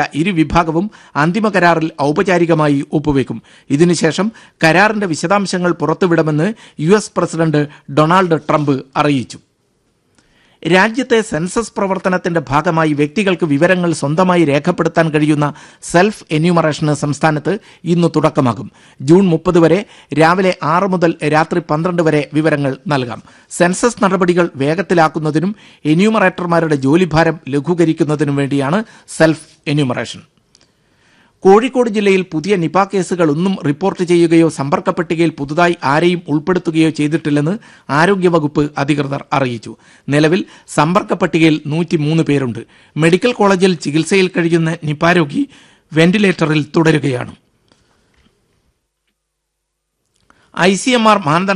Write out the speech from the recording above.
ഇരു വിഭാഗവും അന്തിമ കരാറിൽ ഔപചാരികമായി ഒപ്പുവെക്കും ഇതിനുശേഷം കരാറിന്റെ വിശദാംശങ്ങൾ പുറത്തുവിടുമെന്ന് U S president Donald Trump അറിയിച്ചു രാജ്യത്തെ സെൻസസ് പ്രവർത്തനത്തിന്റെ ഭാഗമായി വ്യക്തികൾക്ക് വിവരങ്ങൾ സ്വന്തമായി രേഖപ്പെടുത്താൻ കഴിയുന്ന സെൽഫ് എന്യൂമറേഷന് സംസ്ഥാനത്ത് ഇന്ന് തുടക്കമാകും ജൂൺ മുപ്പത് വരെ രാവിലെ ആറ് മുതൽ രാത്രി പന്ത്രണ്ട് വരെ വിവരങ്ങൾ നൽകാം സെൻസസ് നടപടികൾ വേഗത്തിലാക്കുന്നതിനും എന്യൂമറേറ്റർമാരുടെ ജോലിഭാരം ലഘൂകരിക്കുന്നതിനും വേണ്ടിയാണ് സെൽഫ് എന്യൂമറേഷൻ കോഴിക്കോട് ജില്ലയിൽ പുതിയ നിപ കേസുകൾ ഒന്നും റിപ്പോർട്ട് ചെയ്യുകയോ സമ്പർക്ക പട്ടികയിൽ പുതുതായി ആരെയും ഉൾപ്പെടുത്തുകയോ ചെയ്തിട്ടില്ലെന്ന് ആരോഗ്യവകുപ്പ് അധികൃതർ അറിയിച്ചു നിലവിൽ സമ്പർക്ക പട്ടികയിൽ നൂറ്റിമൂന്ന് പേരുണ്ട് മെഡിക്കൽ കോളേജിൽ ചികിത്സയിൽ കഴിയുന്ന നിപ രോഗി വെന്റിലേറ്ററിൽ തുടരുകയാണ് ഐ സി എം ആർ മാനദണ്ഡ